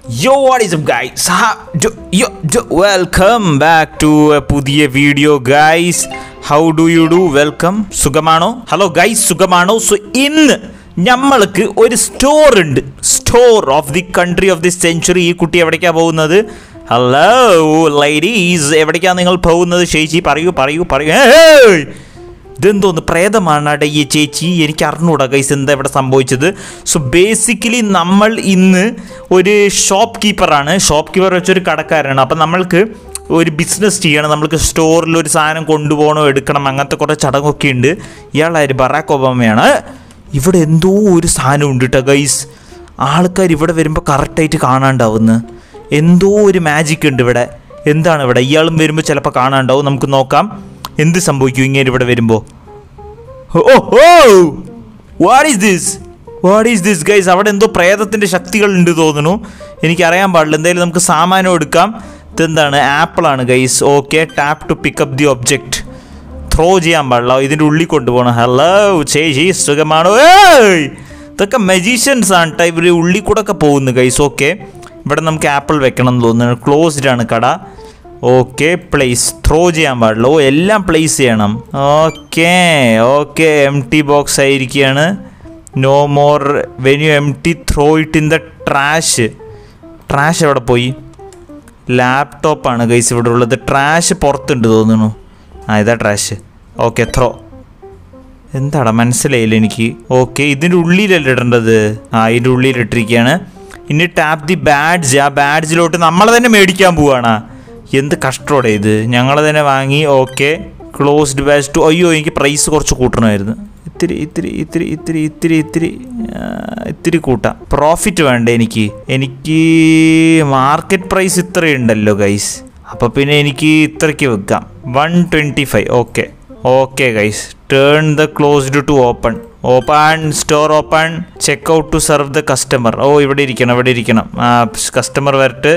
Yo, what is up, guys? Ha, do, yo, do, welcome back to a പുതിയ video guys how do you do welcome സുഖമാണോ hello guys സുഖമാണോ so ഇന്ന് നമ്മൾക്ക് ഒരു store ഉണ്ട് store of the country of the century ഈ കുട്ടി എവിടേക്കാണ് പോകുന്നത് ഹലോ ലൈഡീസ് എവിടേക്കാണ് നിങ്ങൾ പോകുന്നത് ചേച്ചി പറയൂ പറയൂ പറയൂ ഏയ്! ഇതെന്തോന്ന് പ്രേതമാണ് അട ഈ ചേച്ചി എനിക്ക് അറിഞ്ഞൂടാ ഗൈസ് എന്താ ഇവിടെ സംഭവിച്ചത് സോ ബേസിക്കലി നമ്മൾ ഇന്ന് ഒരു ഷോപ്പ് കീപ്പറാണ് ഷോപ്പ് കീപ്പർ വെച്ചൊരു കടക്കാരാണ് അപ്പം നമ്മൾക്ക് ഒരു ബിസിനസ് ചെയ്യണം നമ്മൾക്ക് സ്റ്റോറിൽ ഒരു സാധനം കൊണ്ടുപോകണോ എടുക്കണം അങ്ങനത്തെ കുറേ ചടങ്ങൊക്കെ ഉണ്ട് ഇയാളാര് ബറാക്ക് ഒബാമയാണ് ഇവിടെ എന്തോ ഒരു സാധനം ഉണ്ട് കേട്ടോ ഗൈസ് ആൾക്കാർ ഇവിടെ വരുമ്പോൾ കറക്റ്റായിട്ട് കാണാണ്ടാവുന്നു എന്തോ ഒരു മാജിക് ഉണ്ട് ഇവിടെ എന്താണ് ഇവിടെ ഇയാളും വരുമ്പോൾ ചിലപ്പോൾ കാണാണ്ടാവും നമുക്ക് നോക്കാം എന്ത് സംഭവിക്കും ഇങ്ങനെ ഇവിടെ വരുമ്പോൾ oh oh what is this what is this guys അവിടെ എന്തോ പ്രേതത്തിൻ്റെ ശക്തികൾ ഉണ്ട് തോന്നുന്നു എനിക്കറിയാൻ പാടില്ല എന്തായാലും നമുക്ക് സാമാനം എടുക്കാം ഇതെന്താണ് ആപ്പിളാണ് guys okay tap to pick up the object throw ചെയ്യാൻ പാടില്ല ഇതിൻ്റെ ഉള്ളിൽ കൊണ്ടുപോകണം ഹലോ ചേച്ചി സുഖമാണോ ഏയ് ഇതൊക്കെ മെജീഷ്യൻസ് ആണ് കേട്ടോ ഇവർ ഉള്ളിൽ കൂടെ ഒക്കെ പോകുന്നു ഗൈസ് ഓക്കെ ഇവിടെ നമുക്ക് ആപ്പിൾ വെക്കണം എന്ന് തോന്നുന്നു ക്ലോസ്ഡ് ആണ് കട ഓക്കെ പ്ലേസ് ത്രോ ചെയ്യാൻ പാടില്ല ഓ എല്ലാം പ്ലേസ് ചെയ്യണം okay okay empty box ആയിരിക്കുകയാണ് no more when you empty throw it in the trash trash എവിടെ പോയി ലാപ്ടോപ്പാണ് ഗൈസ് ഇവിടെ ഉള്ളത് ട്രാഷ് പുറത്തുണ്ട് തോന്നുന്നു ആ ഇതാ ട്രാഷ് ഓക്കെ ത്രോ എന്താടാ മനസ്സിലായില്ല എനിക്ക് ഓക്കെ ഇതിൻ്റെ ഉള്ളിലല്ല ഇടേണ്ടത് ആ ഇതിൻ്റെ ഉള്ളിൽ ഇട്ടിരിക്കുകയാണ് ഇനി ടാപ്പ് ദി ബാഡ്ജ് ആ ബാഡ്ജിലോട്ട് നമ്മൾ തന്നെ മേടിക്കാൻ പോവാണ് എന്ത് കഷ്ടോടെ ഇത് ഞങ്ങൾ തന്നെ വാങ്ങി ഓക്കെ ക്ലോസ്ഡ് ബാച്ച് ടു അയ്യോ എനിക്ക് പ്രൈസ് കുറച്ച് കൂട്ടണമായിരുന്നു ഇത്തിരി ഇത്തിരി ഇത്തിരി ഇത്തിരി ഇത്തിരി ഇത്തിരി ആ, ഇത്തിരി കൂട്ടാം പ്രോഫിറ്റ് വേണ്ട എനിക്ക് എനിക്ക് മാർക്കറ്റ് പ്രൈസ് ഇത്രയുണ്ടല്ലോ ഗൈസ് അപ്പോൾ പിന്നെ എനിക്ക് ഇത്രയ്ക്ക് വെക്കാം one twenty five okay okay guys turn the closed to open open store open check out to serve the customer oh ഇവിടെ ഇരിക്കണം ഇവിടെ ഇരിക്കണം ആ കസ്റ്റമർ വരട്ട്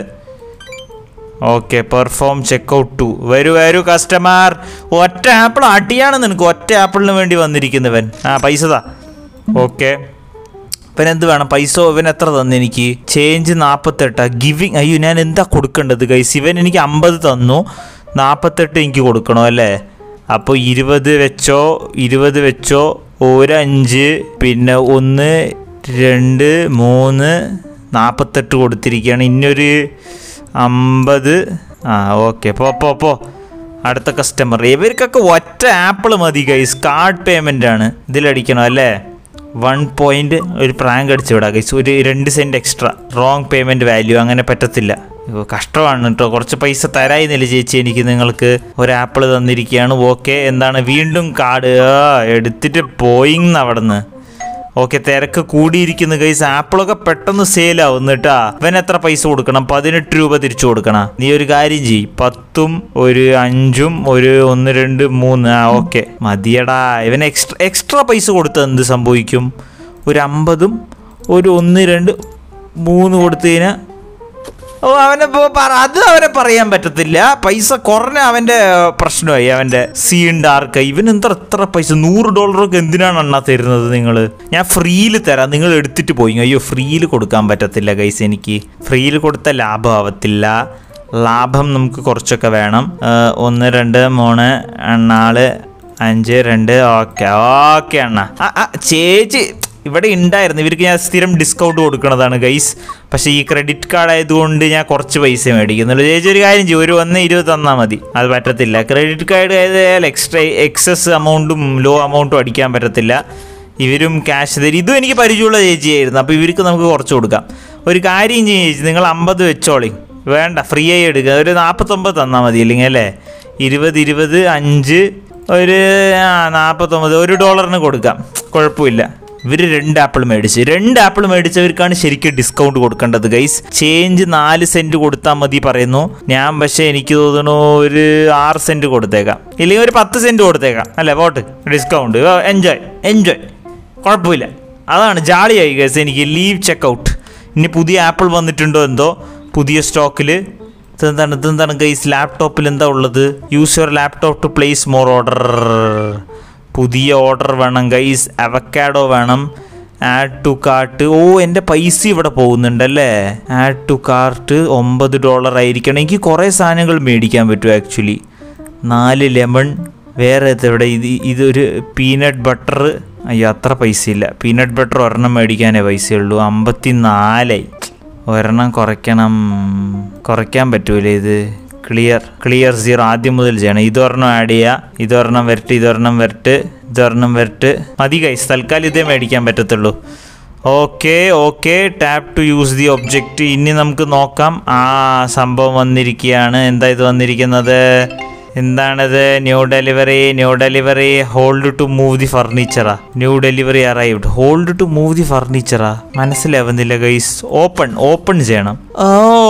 okay perform check out to വരൂ വരൂ കസ്റ്റമർ ഒറ്റ ആപ്പിൾ അടിയാണ് നിനക്ക് ഒറ്റ ആപ്പിളിന് വേണ്ടി വന്നിരിക്കുന്നവൻ ആ പൈസ താ ഓക്കെ ഇവൻ എന്ത് വേണം പൈസ ഇവൻ എത്ര തന്നു എനിക്ക് ചേഞ്ച് നാൽപ്പത്തെട്ടാ ഗിവിങ് അയ്യോ ഞാൻ എന്താ കൊടുക്കേണ്ടത് ഗൈസ് ഇവൻ എനിക്ക് അമ്പത് തന്നു നാൽപ്പത്തെട്ട് എനിക്ക് കൊടുക്കണോ അല്ലേ അപ്പോൾ ഇരുപത് വെച്ചോ ഇരുപത് വെച്ചോ ഒരഞ്ച് പിന്നെ ഒന്ന് രണ്ട് മൂന്ന് നാൽപ്പത്തെട്ട് കൊടുത്തിരിക്കുകയാണ് ഇന്നൊരു അമ്പത് ആ ഓക്കെ പോ പോ പോ അടുത്ത കസ്റ്റമർ ഇവർക്കൊക്കെ ഒറ്റ ആപ്പിൾ മതി ഗൈസ് കാർഡ് പേയ്മെൻ്റ് ആണ് ഇതിലടിക്കണം അല്ലേ വൺ പോയിന്റ് ഒരു പ്രാങ്ക് അടിച്ചു വിടാം ഗൈസ് ഒരു രണ്ട് cent extra wrong payment value അങ്ങനെ പറ്റത്തില്ല അയ്യോ, കഷ്ടമാണ് കേട്ടോ കുറച്ച് പൈസ തരായിരുന്നില്ല ചേച്ചി എനിക്ക് നിങ്ങൾക്ക് ഒരു ആപ്പിൾ തന്നിരിക്കുകയാണ് ഓക്കെ എന്താണ് വീണ്ടും കാർഡ് ആ എടുത്തിട്ട് പോയിന്ന് അവിടെ നിന്ന് ഓക്കെ തിരക്ക് കൂടിയിരിക്കുന്നു ഗൈസ് ആപ്പിളൊക്കെ പെട്ടെന്ന് സെയിലാവും കേട്ടാ ഇവൻ എത്ര പൈസ കൊടുക്കണം പതിനെട്ട് രൂപ തിരിച്ചു കൊടുക്കണം നീ ഒരു കാര്യം ചെയ്യ് പത്തും ഒരു അഞ്ചും ഒരു ഒന്ന് രണ്ട് മൂന്ന് ആ ഓക്കെ മതിയടാ ഇവൻ എക്സ്ട്രാ എക്സ്ട്രാ പൈസ കൊടുത്താൽ എന്ത് സംഭവിക്കും ഒരു അമ്പതും ഒരു ഒന്ന് രണ്ട് മൂന്ന് കൊടുത്തു കഴിഞ്ഞാൽ ഓ അവനെ പോ- പറ- അത് അവനെ പറയാൻ പറ്റത്തില്ല പൈസ കുറഞ്ഞ അവന്റെ പ്രശ്നമായി അവന്റെ സീൻ ഡാർക്ക് ഇവൻ എന്താ എത്ര പൈസ നൂറ് ഡോളറൊക്കെ എന്തിനാണ് അണ്ണാ തരുന്നത് നിങ്ങൾ ഞാൻ ഫ്രീയിൽ തരാം നിങ്ങൾ എടുത്തിട്ട് പോയി അയ്യോ ഫ്രീയിൽ കൊടുക്കാൻ പറ്റത്തില്ല ഗൈസ് എനിക്ക് ഫ്രീയിൽ കൊടുത്ത ലാഭമാവത്തില്ല ലാഭം നമുക്ക് കുറച്ചൊക്കെ വേണം ആ, ഒന്ന് രണ്ട് മൂന്ന് നാല് അഞ്ച് രണ്ട് ഓക്കെ ഓക്കെ അണ്ണ ആ ആ, ചേച്ചി ഇവിടെ ഉണ്ടായിരുന്നു ഇവർക്ക് ഞാൻ സ്ഥിരം ഡിസ്കൗണ്ട് കൊടുക്കുന്നതാണ് ഗൈസ് പക്ഷേ ഈ ക്രെഡിറ്റ് കാർഡ് ആയതുകൊണ്ട് ഞാൻ കുറച്ച് പൈസ മേടിക്കുന്നുള്ളൂ ചേച്ചി ഒരു കാര്യം ചെയ്യും ഒരു ഒന്ന് ഇരുപത് തന്നാൽ മതി അത് പറ്റത്തില്ല ക്രെഡിറ്റ് കാർഡ് ആയതാൽ എക്സ്ട്രാ എക്സസ് എമൗണ്ടും ലോ എമൗണ്ടും അടിക്കാൻ പറ്റത്തില്ല ഇവരും ക്യാഷ് തരും ഇതും എനിക്ക് പരിചയമുള്ള ചേച്ചിയായിരുന്നു അപ്പോൾ ഇവർക്ക് നമുക്ക് കുറച്ച് കൊടുക്കാം ഒരു കാര്യം ചെയ്യും ചേച്ചി നിങ്ങൾ അമ്പത് വെച്ചോളി വേണ്ട ഫ്രീ ആയി എടുക്കുക ഒരു നാൽപ്പത്തൊമ്പത് തന്നാൽ മതി ഇല്ലെങ്കിൽ അല്ലേ ഇരുപത് ഇരുപത് അഞ്ച് ഒരു ആ നാൽപ്പത്തൊമ്പത് ഒരു ഡോളറിന് കൊടുക്കാം കുഴപ്പമില്ല ഇവർ രണ്ട് ആപ്പിൾ മേടിച്ച് രണ്ട് ആപ്പിൾ മേടിച്ചവർക്കാണ് ശരിക്കും ഡിസ്കൗണ്ട് കൊടുക്കേണ്ടത് ഗൈസ് ചേഞ്ച് നാല് സെൻറ്റ് കൊടുത്താൽ മതി പറയുന്നു ഞാൻ പക്ഷേ എനിക്ക് തോന്നുന്നു ഒരു ആറ് സെൻറ്റ് കൊടുത്തേക്കാം ഇല്ലെങ്കിൽ ഒരു പത്ത് സെൻറ്റ് കൊടുത്തേക്കാം അല്ലേ പോട്ട് ഡിസ്കൗണ്ട് എൻജോയ് എൻജോയ് കുഴപ്പമില്ല അതാണ് ജാളിയായി ഗൈസ് എനിക്ക് ലീവ് ചെക്കൗട്ട് ഇനി പുതിയ ആപ്പിൾ വന്നിട്ടുണ്ടോ എന്തോ പുതിയ സ്റ്റോക്കിൽ ഇതെന്താണ് ഇതെന്താണ് ഗൈസ് ലാപ്ടോപ്പിൽ എന്താ ഉള്ളത് use your laptop to place more order പുതിയ ഓർഡർ വേണം ഗൈസ് അവക്കാഡോ വേണം ആഡ് ടു കാർട്ട് ഓ എൻ്റെ പൈസ ഇവിടെ പോകുന്നുണ്ടല്ലേ ആഡ് ടു കാർട്ട് ഒമ്പത് ഡോളർ ആയിരിക്കണം എനിക്ക് കുറേ സാധനങ്ങൾ മേടിക്കാൻ പറ്റും ആക്ച്വലി നാല് ലെമൺ വേറെ എവിടെ ഇത് ഇതൊരു പീനട്ട് ബട്ടർ അയ്യോ അത്ര പൈസയില്ല പീനട്ട് ബട്ടർ ഒരെണ്ണം മേടിക്കാനേ പൈസയുള്ളൂ അമ്പത്തി നാലായി ഒരെണ്ണം കുറയ്ക്കണം കുറയ്ക്കാൻ പറ്റൂലേ ഇത് ക്ലിയർ ക്ലിയർ സീറോ ആദ്യം മുതൽ ചെയ്യണം ഇതൊരെണ്ണം ആഡ് ചെയ്യുക ഇതൊരെണ്ണം വരട്ട് ഇതൊരെണ്ണം വരട്ട് ഇതൊരെണ്ണം വരട്ട് മതി കൈസ് തൽക്കാലം ഇതേ മേടിക്കാൻ പറ്റത്തുള്ളൂ okay okay tap to use the object ഇനി നമുക്ക് നോക്കാം ആ സംഭവം വന്നിരിക്കുകയാണ് എന്താ ഇത് വന്നിരിക്കുന്നത് എന്താണത് new delivery new delivery hold to move the ഫർണിച്ചറാ new delivery arrived hold to move the ഫർണിച്ചറാ മനസ്സിലാവുന്നില്ല ഗൈസ് ഓപ്പൺ ഓപ്പൺ ചെയ്യണം oh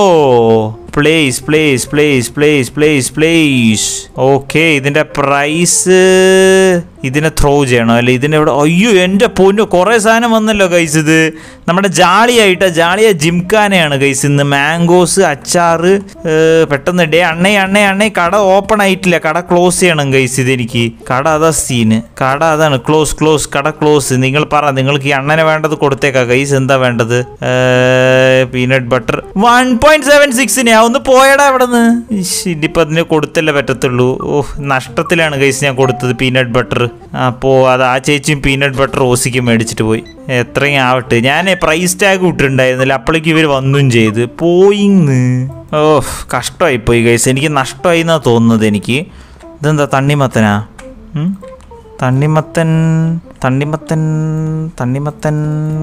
place place place place place place okay ഇതിന്റെ പ്രൈസ് ഇതിനെ ത്രോ ചെയ്യണോ അല്ലെ ഇതിനെവിടെ അയ്യോ എൻ്റെ പൊന്നു കുറേ സാധനം വന്നല്ലോ ഗൈസ് ഇത് നമ്മുടെ ജാളിയായിട്ടാ ജാളിയ ജിംഖാനയാണ് ഗൈസ് ഇന്ന് മാംഗോസ് അച്ചാറ് ഏർ, പെട്ടെന്ന് ഡേ അണ്ണേ അണ്ണേ അണ്ണേ കട ഓപ്പൺ ആയിട്ടില്ല കട ക്ലോസ് ചെയ്യണം ഗൈസ് ഇതെനിക്ക് കട അതാ സീന് കട അതാണ് ക്ലോസ് ക്ലോസ് കട ക്ലോസ് നിങ്ങൾ പറ നിങ്ങൾക്ക് ഈ അണ്ണനെ വേണ്ടത് കൊടുത്തേക്കാ ഗൈസ് എന്താ വേണ്ടത് peanut butter one point seven സിക്സിന് ഒന്ന് പോയടാ അവിടെ നിന്ന് ഇനിയിപ്പോൾ അതിന് കൊടുത്തല്ലേ പറ്റത്തുള്ളൂ ഓഹ് നഷ്ടത്തിലാണ് ഗൈസ് ഞാൻ കൊടുത്തത് പീനട്ട് ബട്ടർ അപ്പോൾ അത് ആ ചേച്ചിയും പീനട്ട് ബട്ടർ ഓസിക്ക് മേടിച്ചിട്ട് പോയി എത്രയും ആവട്ടെ ഞാൻ പ്രൈസ് ടാഗ് ഇട്ടിട്ടുണ്ടായിരുന്നില്ല അപ്പോഴേക്ക് ഇവർ വന്നും ചെയ്ത് പോയിന്ന് ഓഹ് കഷ്ടമായി പോയി ഗൈസ് എനിക്ക് നഷ്ടമായി എന്നാ തോന്നുന്നത് എനിക്ക് ഇതെന്താ തണ്ണിമത്തനാ ഉം? തണ്ണിമത്തൻ തണ്ണിമത്തൻ തണ്ണിമത്തൻ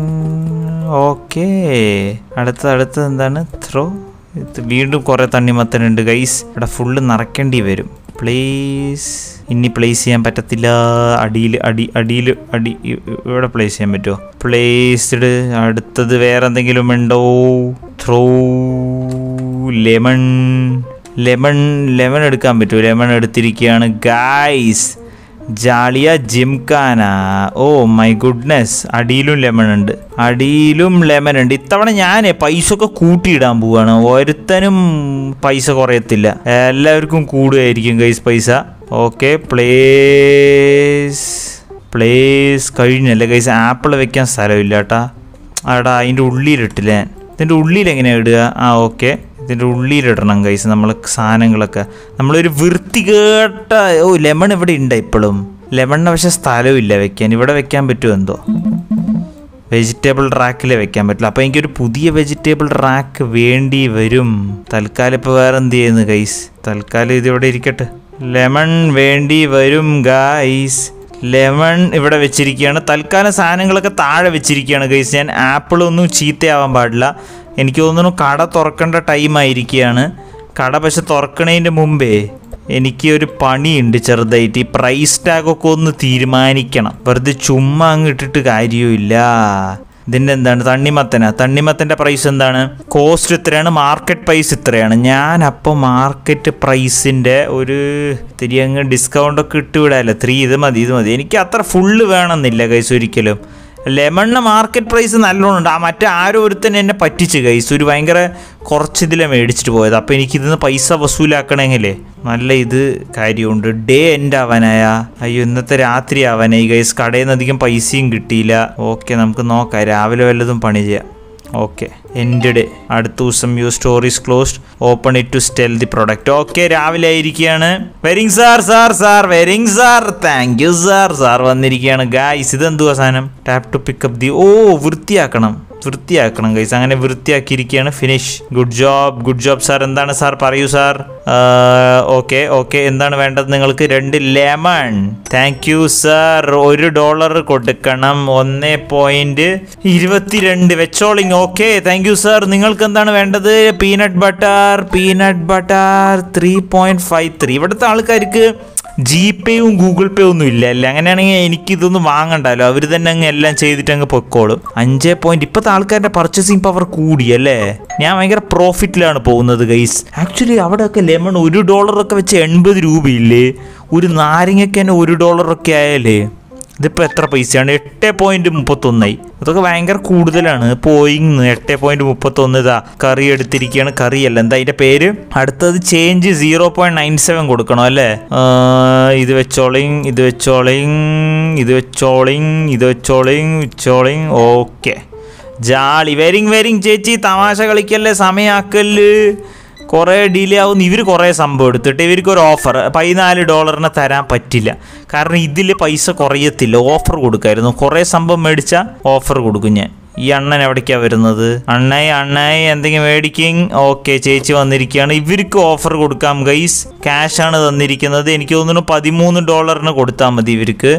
ഓക്കേ അടുത്ത അടുത്തത് എന്താണ് ത്രോ ഇത് വീണ്ടും കുറേ തണ്ണിമത്തനുണ്ട് ഗൈസ് ഇവിടെ ഫുള്ള് നിറയ്ക്കേണ്ടി വരും പ്ലേസ് ഇനി പ്ലേസ് ചെയ്യാൻ പറ്റത്തില്ല അടിയിൽ അടി അടിയിൽ അടി ഇ- ഇ- ഇവിടെ പ്ലേസ് ചെയ്യാൻ പറ്റുമോ പ്ലേസ്ഡ് അടുത്തത് വേറെ എന്തെങ്കിലും ഉണ്ടോ ത്രോ ലെമൺ ലെമൺ ലെമൺ എടുക്കാൻ പറ്റുമോ ലെമൺ എടുത്തിരിക്കുകയാണ് ഗായ്സ് ജാളിയ ജിംഖാന ഓ മൈ ഗുഡ്നെസ് അടിയിലും ലെമൺ ഉണ്ട് അടിയിലും ലെമൺ ഉണ്ട് ഇത്തവണ ഞാൻ പൈസ ഒക്കെ കൂട്ടിയിടാൻ പോവാണ് ഒരുത്തനും പൈസ കുറയത്തില്ല എല്ലാവർക്കും കൂടുകയായിരിക്കും ഗൈസ് പൈസ ഓക്കെ പ്ലേസ് പ്ലേസ് കഴിഞ്ഞല്ലേ ഗൈസ് ആപ്പിൾ വെക്കാൻ സ്ഥലമില്ല കേട്ടാ ആടാ അതിൻ്റെ ഉള്ളിലിട്ടില്ലേ ഇതിൻ്റെ ഉള്ളിൽ എങ്ങനെയാണ് ഇടുക ആ ഓക്കെ ഇതിൻ്റെ ഉള്ളിലിടണം കൈസ് നമ്മൾ സാധനങ്ങളൊക്കെ നമ്മളൊരു വൃത്തികേട്ട ഓ ലെമൺ ഇവിടെ ഉണ്ട് ഇപ്പോഴും ലെമണിന് പക്ഷെ സ്ഥലമില്ല വെക്കാൻ ഇവിടെ വെക്കാൻ പറ്റുമോ എന്തോ വെജിറ്റബിൾ റാക്കിലേ വെക്കാൻ പറ്റില്ല അപ്പോൾ എനിക്കൊരു പുതിയ വെജിറ്റബിൾ റാക്ക് വേണ്ടി വരും തൽക്കാലം ഇപ്പോൾ വേറെ എന്ത് ചെയ്യുന്നു ഗൈസ് തൽക്കാലം ഇതിവിടെ ഇരിക്കട്ടെ ലെമൺ വേണ്ടി വരും ഗൈസ് ലെമൺ ഇവിടെ വെച്ചിരിക്കുകയാണ് തൽക്കാലം സാധനങ്ങളൊക്കെ താഴെ വെച്ചിരിക്കുകയാണ് ഗൈസ് ഞാൻ ആപ്പിളൊന്നും ചീത്തയാവാൻ പാടില്ല എനിക്ക് തോന്നുന്നു കട തുറക്കേണ്ട ടൈം ആയിരിക്കുകയാണ് കട പക്ഷെ തുറക്കണതിൻ്റെ മുമ്പേ എനിക്ക് ഒരു പണിയുണ്ട് ചെറുതായിട്ട് ഈ പ്രൈസ് ടാഗൊക്കെ ഒന്ന് തീരുമാനിക്കണം വെറുതെ ചുമ്മാ അങ്ങ് ഇട്ടിട്ട് കാര്യമില്ല ഇതിൻ്റെ എന്താണ് തണ്ണിമത്തന തണ്ണിമത്തൻ്റെ പ്രൈസ് എന്താണ് കോസ്റ്റ് ഇത്രയാണ് മാർക്കറ്റ് പ്രൈസ് ഇത്രയാണ് ഞാൻ അപ്പോൾ മാർക്കറ്റ് പ്രൈസിൻ്റെ ഒരു തിരി അങ്ങ് ഡിസ്കൗണ്ടൊക്കെ ഇട്ട് വിടാമല്ലോ ത്രീ ഇത് മതി ഇത് മതി എനിക്ക് അത്ര ഫുള്ള് വേണമെന്നില്ല കൈസ് ഒരിക്കലും ലെമണിന് മാർക്കറ്റ് പ്രൈസ് നല്ലോണം ഉണ്ട് ആ മറ്റേ ആരോ ഒരുത്തൻ എന്നെ പറ്റിച്ച് കൈസ് ഒരു ഭയങ്കര കുറച്ച് ഇതിലെ മേടിച്ചിട്ട് പോയത് അപ്പോൾ എനിക്കിതിന്ന് പൈസ വസൂലാക്കണമെങ്കിലേ നല്ല ഇത് കാര്യമുണ്ട് ഡേ എൻഡ് ആവാനായ അയ്യോ ഇന്നത്തെ രാത്രി ആവാനായി ഗൈസ് കടയിൽ നിന്ന് അധികം പൈസയും കിട്ടിയില്ല ഓക്കെ നമുക്ക് നോക്കാം രാവിലെ വല്ലതും പണി ചെയ്യാം ഓക്കെ എൻ്റെ ഡേ അടുത്ത ദിവസം you stories closed open it to sell the product okay രാവിലെ ആയിരിക്കുകയാണ് വെരിങ് സാർ സാർ സാർ വെരിങ് sir thank you sir sir വന്നിരിക്കുകയാണ് ഗായ്സ് ഇതെന്തുവാ സാധനം tap to pick up the oh വൃത്തിയാക്കണം വൃത്തിയാക്കണം ഗൈസ് അങ്ങനെ വൃത്തിയാക്കിയിരിക്കുകയാണ് finish good job good job sir എന്താണ് സാർ പറയൂ സാർ ഓക്കെ ഓക്കെ എന്താണ് വേണ്ടത് നിങ്ങൾക്ക് രണ്ട് ലെമൺ താങ്ക് യു സാർ ഒരു ഡോളർ കൊടുക്കണം ഒന്ന് പോയിന്റ് ഇരുപത്തിരണ്ട് വെച്ചോളിങ് ഓക്കെ താങ്ക് യു സാർ നിങ്ങൾക്ക് എന്താണ് വേണ്ടത് peanut butter peanut butter three point five three ഇവിടുത്തെ ആൾക്കാർക്ക് ജി പേയും ഗൂഗിൾ പേ ഒന്നും ഇല്ല അല്ലേ അങ്ങനെയാണെങ്കിൽ എനിക്കിതൊന്നും വാങ്ങണ്ടല്ലോ അവർ തന്നെ അങ്ങ് എല്ലാം ചെയ്തിട്ട് അങ്ങ് പൊക്കോളും അഞ്ച് പോയിന്റ് ഇപ്പോഴത്തെ ആൾക്കാരുടെ പർച്ചേസിങ് പവർ കൂടി അല്ലേ ഞാൻ ഭയങ്കര പ്രോഫിറ്റിലാണ് പോകുന്നത് ഗൈസ് ആക്ച്വലി അവിടെയൊക്കെ ലെമൺ ഒരു ഡോളറൊക്കെ വെച്ച് എൺപത് രൂപയില്ലേ ഒരു നാരങ്ങയ്ക്ക് തന്നെ ഒരു ഡോളറൊക്കെ ആയാലേ ഇതിപ്പോൾ എത്ര പൈസയാണ് എട്ട് പോയിന്റ് മുപ്പത്തൊന്നായി അതൊക്കെ ഭയങ്കര കൂടുതലാണ് പോയിങ് എട്ട് പോയിന്റ് മുപ്പത്തൊന്ന് ഇതാ കറി എടുത്തിരിക്കുകയാണ് കറിയല്ല എന്താ അതിന്റെ പേര് അടുത്തത് change zero point nine seven കൊടുക്കണം അല്ലേ ആ, ഇത് വെച്ചോളിങ് ഇത് വെച്ചോളിങ് ഇത് വെച്ചോളിങ് ഇത് വെച്ചോളിങ് വെച്ചോളിങ് ഓക്കെ ജാളി വെരിങ് വെരിങ് ചേച്ചി തമാശ കളിക്കല്ലേ സമയാക്കല്ല് കുറേ ഡിലേ ആവുന്ന ഇവർ കുറേ സംഭവം എടുത്തിട്ട് ഇവർക്ക് ഒരു ഓഫർ പതിനാല് ഡോളറിന് തരാൻ പറ്റില്ല കാരണം ഇതിൽ പൈസ കുറയത്തില്ല ഓഫർ കൊടുക്കായിരുന്നു കുറേ സംഭവം മേടിച്ചാൽ ഓഫർ കൊടുക്കും ഞാൻ ഈ അണ്ണൻ എവിടേക്കാണ് വരുന്നത് അണ്ണായി അണ്ണായി എന്തെങ്കിലും മേടിക്കും ഓക്കെ ചേച്ചി വന്നിരിക്കുകയാണ് ഇവർക്ക് ഓഫർ കൊടുക്കാം ഗൈസ് ക്യാഷ് ആണ് തന്നിരിക്കുന്നത് എനിക്ക് തോന്നുന്നു പതിമൂന്ന് ഡോളറിന് കൊടുത്താൽ മതി ഇവർക്ക്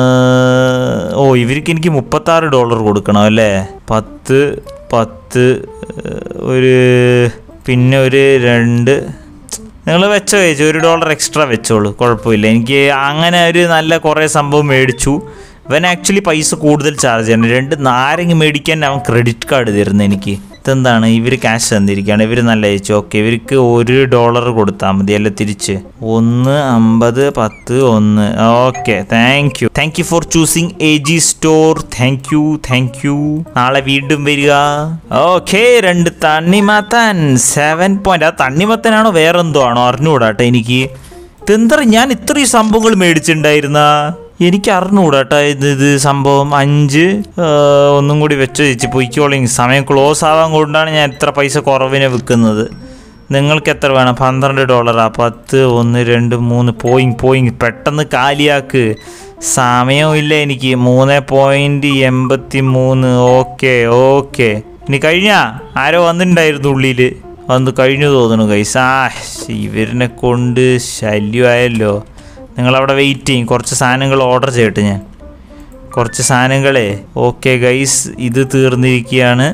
ഏർ, ഓ ഇവർക്ക് എനിക്ക് മുപ്പത്താറ് ഡോളർ കൊടുക്കണം അല്ലേ പത്ത് പത്ത് ഏർ, ഒരു പിന്നെ ഒരു രണ്ട് നിങ്ങൾ വെച്ചോ ചേച്ചി ഒരു ഡോളർ എക്സ്ട്രാ വെച്ചോളൂ കുഴപ്പമില്ല എനിക്ക് അങ്ങനെ ഒരു നല്ല കുറേ സംഭവം മേടിച്ചു ഇവൻ ആക്ച്വലി പൈസ കൂടുതൽ ചാർജ് ചെയ്യണം രണ്ട് നാരങ്ങ മേടിക്കാൻ അവൻ ക്രെഡിറ്റ് കാർഡ് തരുന്നത് എനിക്ക് ഇതെന്താണ് ഇവർ ക്യാഷ് തന്നിരിക്കുകയാണ് ഇവർ നല്ല അയച്ചു ഓക്കെ ഇവർക്ക് ഒരു ഡോളർ കൊടുത്താൽ മതി അല്ല തിരിച്ച് ഒന്ന് അമ്പത് പത്ത് ഒന്ന് okay thank you thank you for choosing A G store thank you thank you നാളെ വീണ്ടും വരിക ഓക്കെ രണ്ട് തണ്ണിമത്തൻ സെവൻ പോയിന്റ് ആ തണ്ണിമത്തനാണോ വേറെന്തോ ആണോ അറിഞ്ഞുകൂടാട്ടെ എനിക്ക് ഇതെന്താ ഞാൻ ഇത്രയും സംഭവങ്ങൾ മേടിച്ചിട്ടുണ്ടായിരുന്ന എനിക്ക് അറിഞ്ഞുകൂടാട്ടാ ഇത് ഇത് സംഭവം അഞ്ച് ആ, ഒന്നും കൂടി വെച്ച് ചേച്ചി പൊയ്ക്കോളിങ് സമയം ക്ലോസ് ആവാൻ കൊണ്ടാണ് ഞാൻ ഇത്ര പൈസ കുറവിന് വിൽക്കുന്നത് നിങ്ങൾക്ക് എത്ര വേണം പന്ത്രണ്ട് ഡോളറാ പത്ത് ഒന്ന് രണ്ട് മൂന്ന് പോയിങ് പോയിങ് പെട്ടെന്ന് കാലിയാക്ക് സമയമില്ല എനിക്ക് മൂന്ന് പോയിന്റ് എൺപത്തി മൂന്ന് ഓക്കെ ഓക്കെ ഇനി കഴിഞ്ഞാ ആരോ വന്നിട്ടുണ്ടായിരുന്നു ഉള്ളിൽ വന്ന് കഴിഞ്ഞു തോന്നുന്നു ഗൈസ് ആ ഇവരിനെ കൊണ്ട് ശല്യമായല്ലോ നിങ്ങളവിടെ വെയിറ്റ് ചെയ്യും കുറച്ച് സാധനങ്ങൾ ഓർഡർ ചെയ്യട്ടെ ഞാൻ കുറച്ച് സാധനങ്ങളെ ഓക്കെ ഗൈസ് ഇത് തീർന്നിരിക്കുകയാണ്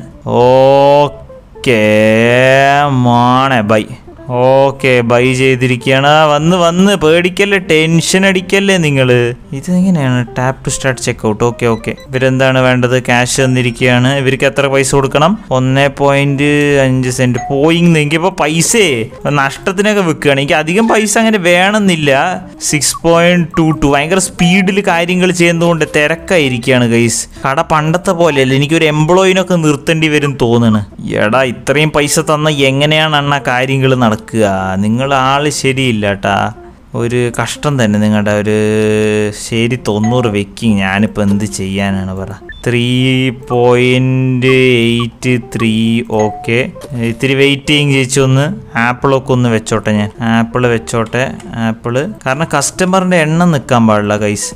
ഓക്കെ മോണെ ബൈ ഓക്കെ ബൈ ചെയ്തിരിക്കുകയാണ് ആ, വന്ന് വന്ന് പേടിക്കല്ലേ ടെൻഷൻ അടിക്കല്ലേ നിങ്ങൾ ഇത് എങ്ങനെയാണ് tap to start checkout okay okay ഇവരെന്താണ് വേണ്ടത് ക്യാഷ് തന്നിരിക്കുകയാണ് ഇവർക്ക് എത്ര പൈസ കൊടുക്കണം ഒന്നേ പോയിന്റ് അഞ്ച് സെന്റ് പോയിങ് എനിക്കിപ്പോൾ പൈസയെ നഷ്ടത്തിനൊക്കെ വിൽക്കുകയാണ് എനിക്ക് അധികം പൈസ അങ്ങനെ വേണമെന്നില്ല സിക്സ് പോയിന്റ് ടു ടു ഭയങ്കര സ്പീഡിൽ കാര്യങ്ങൾ ചെയ്യുന്നതുകൊണ്ട് തിരക്കായിരിക്കുകയാണ് ഗൈസ് കട പണ്ടത്തെ പോലെയല്ല എനിക്കൊരു എംപ്ലോയിനൊക്കെ നിർത്തേണ്ടി വരും തോന്നുന്നു എടാ ഇത്രയും പൈസ തന്ന എങ്ങനെയാണ് അണ്ണ കാര്യങ്ങൾ നടക്കുക നിങ്ങൾ ആള് ശരിയില്ല കേട്ടാ ഒരു കഷ്ടം തന്നെ നിങ്ങളുടെ ഒരു ശരി തൊണ്ണൂറ് വെക്കിങ് ഞാനിപ്പോൾ എന്ത് ചെയ്യാനാണ് പറ three point eight three okay ഇത്തിരി വെയിറ്റിംഗ് ചേച്ചി ഒന്ന് ആപ്പിളൊക്കെ ഒന്ന് വെച്ചോട്ടെ ഞാൻ ആപ്പിൾ വെച്ചോട്ടെ ആപ്പിള് കാരണം കസ്റ്റമറിൻ്റെ എണ്ണം നിൽക്കാൻ പാടില്ല കൈസ്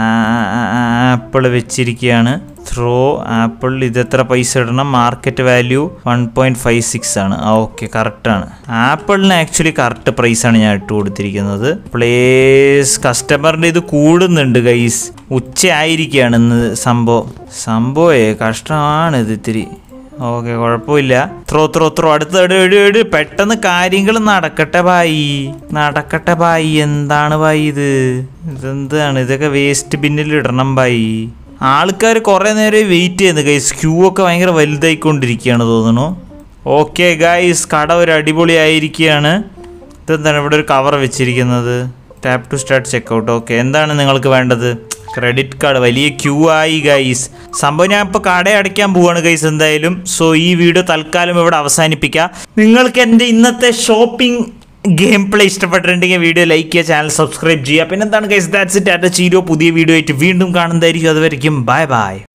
ആപ്പിൾ വെച്ചിരിക്കുകയാണ് ത്രോ ആപ്പിൾ ഇത് എത്ര പൈസ ഇടണം market value one point five six ആണ് ആ ഓക്കെ കറക്റ്റാണ് ആപ്പിളിന് ആക്ച്വലി കറക്റ്റ് പ്രൈസാണ് ഞാൻ ഇട്ട് കൊടുത്തിരിക്കുന്നത് പ്ലേസ് കസ്റ്റമറിൻ്റെ ഇത് കൂടുന്നുണ്ട് ഗൈസ് ഉച്ച ആയിരിക്കുകയാണ് ഇന്ന് സംഭവം സംഭവേ കഷ്ടമാണ് ഇത് ഇത്തിരി ഓക്കെ കുഴപ്പമില്ല ത്രോ ത്രോ ത്രോ അടുത്ത എട് എട് എട് പെട്ടെന്ന് കാര്യങ്ങൾ നടക്കട്ടെ ബായി നടക്കട്ടെ ബായി എന്താണ് ബായി ഇത് ഇതെന്താണ് ഇതൊക്കെ വേസ്റ്റ് ബിന്നിൽ ഇടണം ബായി ആൾക്കാർ കുറേ നേരം വെയിറ്റ് ചെയ്യുന്നു ഗൈസ് ക്യൂ ഒക്കെ ഭയങ്കര വലുതായിക്കൊണ്ടിരിക്കുകയാണ് തോന്നുന്നു ഓക്കെ ഗൈസ് കട ഒരു അടിപൊളിയായിരിക്കുകയാണ് ഇതെന്താണ് ഇവിടെ ഒരു കവർ വെച്ചിരിക്കുന്നത് tap to start checkout okay എന്താണ് നിങ്ങൾക്ക് വേണ്ടത് ക്രെഡിറ്റ് കാർഡ് വലിയ ക്യൂ ആയി ഗൈസ് സംഭവം ഞാൻ ഇപ്പോൾ കട അടയ്ക്കാൻ പോവാണ് ഗൈസ് എന്തായാലും സോ ഈ വീഡിയോ തൽക്കാലം ഇവിടെ അവസാനിപ്പിക്കാം നിങ്ങൾക്ക് എൻ്റെ ഇന്നത്തെ ഷോപ്പിംഗ് ഗെയിം പ്ലേ ഇഷ്ടപ്പെട്ടിട്ടുണ്ടെങ്കിൽ വീഡിയോ ലൈക്ക് ചെയ്യുക ചാനൽ സബ്സ്ക്രൈബ് ചെയ്യുക പിന്നെ എന്താണ് ഗൈസ് ദാറ്റ്സ് ഇറ്റ് അറ്റ ചീരോ പുതിയ വീഡിയോ ആയിട്ട് വീണ്ടും കാണുന്നതായിരിക്കും അതുവരെയും ബൈ ബൈ